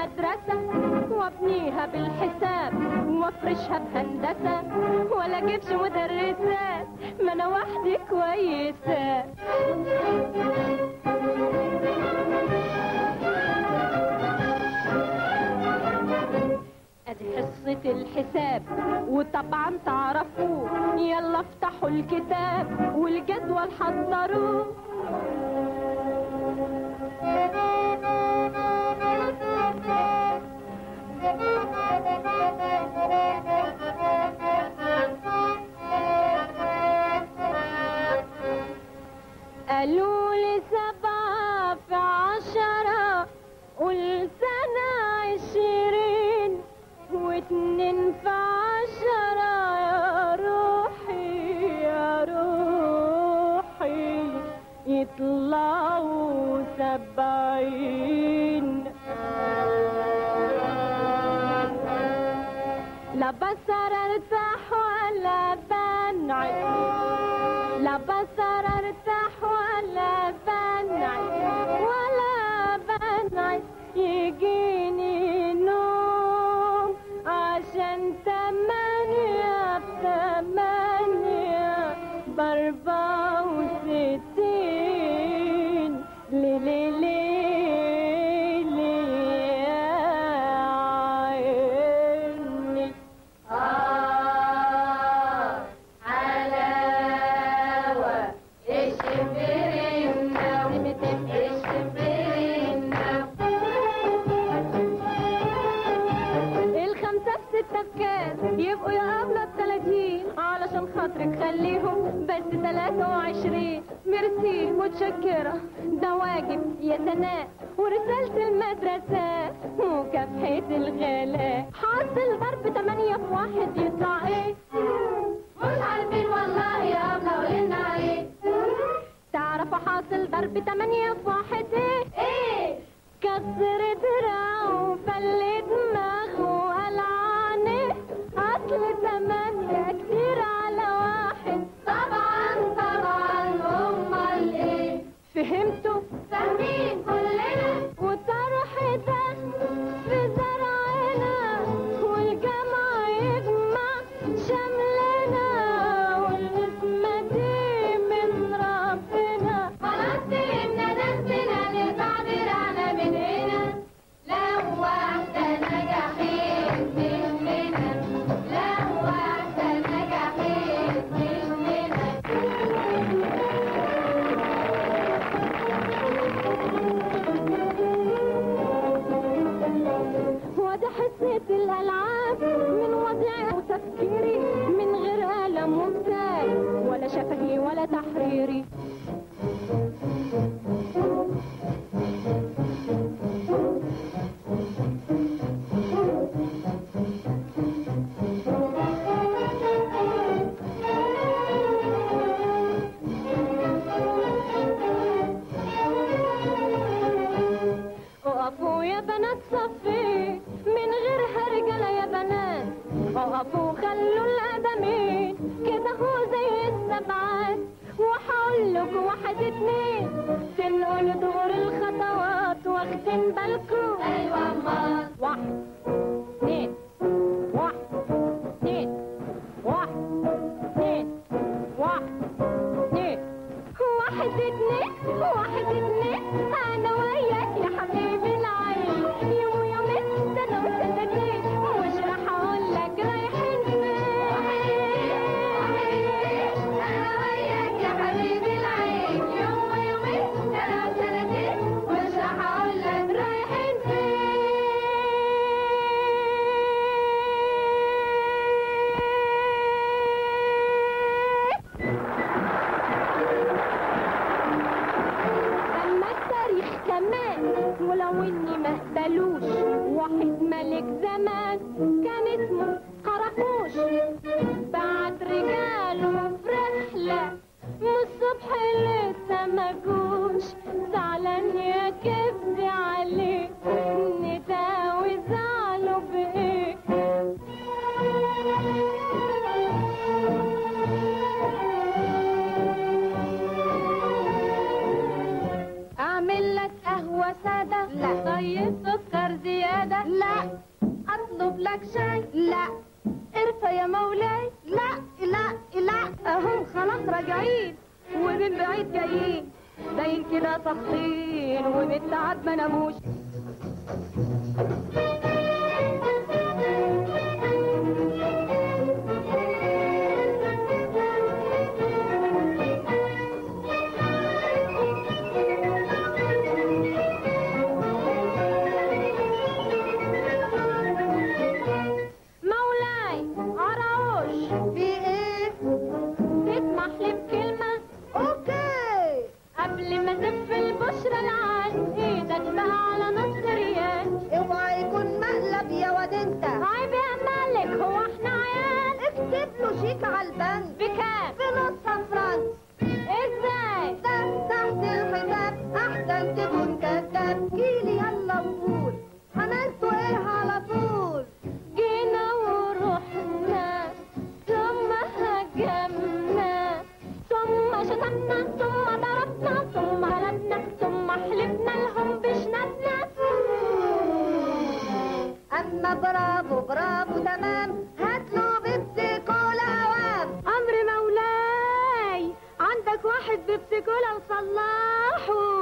مدرسة وابنيها بالحساب وافرشها بهندسة ولا اجيبش مدرسات ما انا وحدي كويسة ادي حصة الحساب وطبعا تعرفوه يلا افتحوا الكتاب والجدول حضروه قالوا لي سبعة في عشرة قلت أنا عشرين واتنين في عشرة يا روحي يا روحي يطلعوا سبعين لا بصر ارتاح ولا بنعي لا بصر ارتاح ولا بنعي ولا بنعي يجيني نوم عشان تمانية بثمانية باربعة وستين ليلي ليلي يا عيني آه حلاوة اشبرنا اشبرنا الخمسة في ستة بكام يبقوا يا قبلة التلاتين علشان خاطرك خليهم بس تلاتة وعشرين ميرسي متشكرة ده واجب يا سناء ورسالة المدرسة مكافحة الغلاء حاصل ضرب تمانية في واحد يطلع ايه مش عارفين والله يا أبلة قولنا عليه تعرفوا حاصل ضرب تمانية في واحد ايه ايه كسر دراعه فل دماغه قلعانه اصل تمانية كتير على واحد طبعا طبعا امال ايه فهمتوا فاهمين كلنا وطرح ده في زرعنا والجمع يجمع شملنا والقسمة دي من ربنا خلاص فهمنا نفسنا نرفع دراعنا من هنا لو واحدة نجحت مننا لو واحدة نجحت مننا وده حسيت الألعاب من وضعي وتفكيري من غير قلم ومثال ولا شفهي ولا تحريري اقفوا يا بنات صفي من غير هرجلة يا بنات اقفوا خلوا القدمين كده هو زي السبعات وهقول لكم واحد اتنين تنقلوا دور الخطوات واخدين بالكم ايوه امال واحد اتنين واحد اتنين واحد اتنين واحد اتنين واحد اتنين واحد اتنين انا وياك يا حبيبي العين يوم يومين سنة وسنتين مش راح اقول لك رايحين فين انا وياك يا حبيبي العين يوم يومين سنة وسنتين مش راح اقول لك رايحين فين اما التاريخ كمان ولو اني ما اقبلوش واحد ملك زمان كان اسمه خرفوش بعت رجاله في رحلة من الصبح لسه ما جوش زعلان يا كبدي عليه نداوي زعله بايه اعمل لك قهوة سادة لا طيب سكر زيادة غدا لا اطلب لك شاي لا ارفع يا مولاي لا لا لا اهم خلاص راجعين ومن بعيد جايين باين كده ساقطين وبالتعب ما ناموش مولاي عراوش في ايه تسمح لي بكلمة اوكي قبل ما تف البشرى العال ايدك بقى على نص ريال اوعى يكون مقلب يا واد انت عيب يا مالك هو احنا عيال اكتب له شيك على البنك بكام في نص فرنك ازاي ده تحت الحساب احسن تكون كذاب جيلي يلا وقول عملتوا ايه على طول جينا ورحنا ثم هجمنا ثم شتمنا ثم ضربنا ثم غلبنا ثم حلفنا لهم بشنبنا اما برافو برافو تمام هاتلو بيبسي كولا عوام امر مولاي عندك واحد بيبسي كولا وصلحه